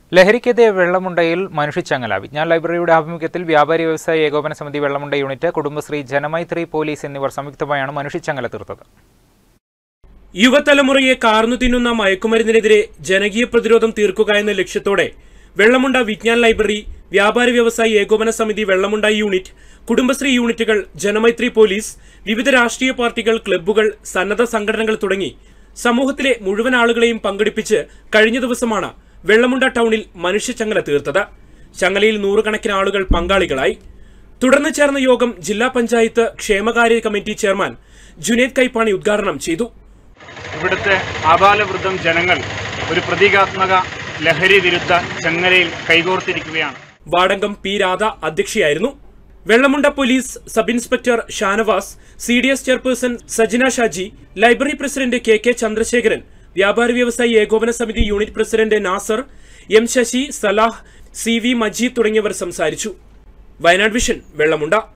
ലഹരിക്കെതിരെ വെള്ളമുണ്ടയിൽ മനുഷ്യച്ചങ്ങല വിജ്ഞാൻ ലൈബ്രറിയുടെ ആഭിമുഖ്യത്തിൽ വ്യാപാരി വ്യവസായ ഏകോപന സമിതി വെള്ളമുണ്ട യൂണിറ്റ് കുടുംബശ്രീ ജനമൈത്രി പോലീസ് എന്നിവർ സംയുക്തമായാണ് മനുഷ്യച്ചങ്ങല തീർത്തത് യുവതലമുറയെ കാർന്നു തിന്നുന്ന മയക്കുമരുന്നിനെതിരെ ജനകീയ പ്രതിരോധം തീർക്കുക എന്ന ലക്ഷ്യത്തോടെ വെള്ളമുണ്ട വിജ്ഞാൻ ലൈബ്രറി വ്യാപാരി വ്യവസായി ഏകോപന സമിതി വെള്ളമുണ്ട യൂണിറ്റ് കുടുംബശ്രീ യൂണിറ്റുകൾ ജനമൈത്രി പോലീസ് വിവിധ രാഷ്ട്രീയ പാർട്ടികൾ ക്ലബ്ബുകൾ സന്നദ്ധ സംഘടനകൾ തുടങ്ങി സമൂഹത്തിലെ മുഴുവൻ ആളുകളെയും പങ്കെടുപ്പിച്ച് കഴിഞ്ഞ ദിവസമാണ് വെള്ളമുണ്ട ടൗണിൽ മനുഷ്യച്ചങ്ങല തീർത്തത് ചങ്ങലയിൽ നൂറുകണക്കിന് ആളുകൾ പങ്കാളികളായി തുടർന്ന് ചേർന്ന യോഗം ജില്ലാ പഞ്ചായത്ത് ക്ഷേമകാര്യ കമ്മിറ്റി ചെയർമാൻ ജുനേദ് കൈപ്പാണി ഉദ്ഘാടനം ചെയ്തു ഇവിടുത്തെ ആബാലവൃദ്ധം ജനങ്ങൾ ഒരു പ്രതീകാത്മക ലഹരി വിരുദ്ധ ചങ്ങലയിൽ കൈകോർത്തിരിക്കുകയാണ് വാടങ്കം പി രാധ അധ്യക്ഷയായിരുന്നു Vellamunda police sub inspector Shanavas C D S chairperson Sajina Shaji library president K K Chandrasekharan വ്യാപാരി വ്യവസായി ഏകോപന സമിതി unit president Nasar M Sasi Salah C V Majeed തുടങ്ങിയവർ സംസാരിച്ചു വയനാട് വിഷൻ വെള്ളമുണ്ട